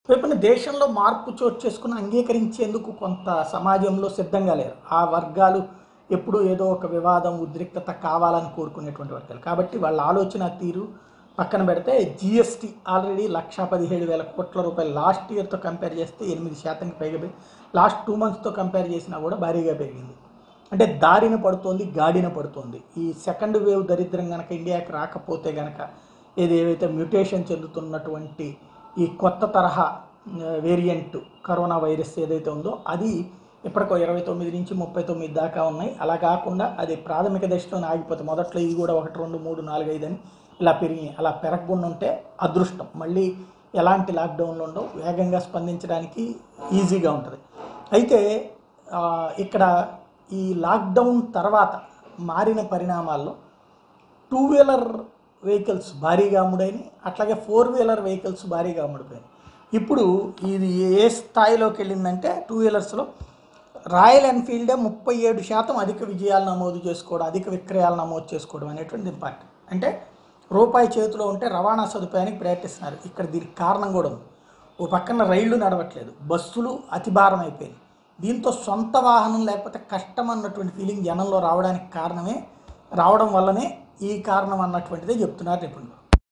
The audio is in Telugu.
రేపున దేశంలో మార్పు చోటు చేసుకుని అంగీకరించేందుకు కొంత సమాజంలో సిద్ధంగా లేరు ఆ వర్గాలు ఎప్పుడూ ఏదో ఒక వివాదం ఉద్రిక్తత కావాలని కోరుకునేటువంటి వర్గాలు కాబట్టి వాళ్ళ ఆలోచన తీరు పక్కన పెడితే జిఎస్టీ ఆల్రెడీ లక్షా పదిహేడు వేల కోట్ల రూపాయలు లాస్ట్ ఇయర్తో కంపేర్ చేస్తే ఎనిమిది శాతంకి పైగా పెరిగి లాస్ట్ టూ మంత్స్తో కంపేర్ చేసినా కూడా భారీగా పెరిగింది అంటే దారిన పడుతోంది గాడిన పడుతోంది ఈ సెకండ్ వేవ్ దరిద్రం గనక ఇండియాకి రాకపోతే గనక ఏది ఏవైతే మ్యూటేషన్ చెందుతున్నటువంటి ఈ కొత్త తరహా వేరియంట్ కరోనా వైరస్ ఏదైతే ఉందో అది ఇప్పటికో ఇరవై తొమ్మిది నుంచి ముప్పై తొమ్మిది దాకా ఉన్నాయి అలా కాకుండా అది ప్రాథమిక దశలోనే ఆగిపోతే మొదట్లో ఇది కూడా ఒకటి రెండు మూడు నాలుగు ఐదు అని ఇలా పెరిగి అలా పెరగకుండా ఉంటే అదృష్టం మళ్ళీ ఎలాంటి లాక్డౌన్లు ఉండవు వేగంగా స్పందించడానికి ఈజీగా ఉంటుంది అయితే ఆ, ఇక్కడ ఈ లాక్డౌన్ తర్వాత మారిన పరిణామాల్లో టూ వీలర్ వెహికల్స్ భారీగా అమ్ముడైనవి అట్లాగే ఫోర్ వీలర్ వెహికల్స్ భారీగా అమ్ముడిపోయినాయి ఇప్పుడు ఇది ఏ స్థాయిలోకి వెళ్ళిందంటే టూ వీలర్స్లో రాయల్ ఎన్ఫీల్డే ముప్పై ఏడు శాతం అధిక విజయాలు నమోదు చేసుకోవడం అధిక విక్రయాలు నమోదు చేసుకోవడం అనేటువంటిది ఇంపార్టెంట్ అంటే రూపాయి చేతిలో ఉంటే రవాణా సదుపాయానికి ప్రయత్నిస్తున్నారు ఇక్కడ దీనికి కారణం కూడా ఉంది ఓ పక్కన రైళ్లు నడవట్లేదు బస్సులు అతి భారం అయిపోయింది దీంతో సొంత వాహనం లేకపోతే కష్టం అన్నటువంటి ఫీలింగ్ జనంలో రావడానికి కారణమే రావడం వల్లనే ఈ కారణం అన్నటువంటిదే చెప్తున్నారు నిపుణులు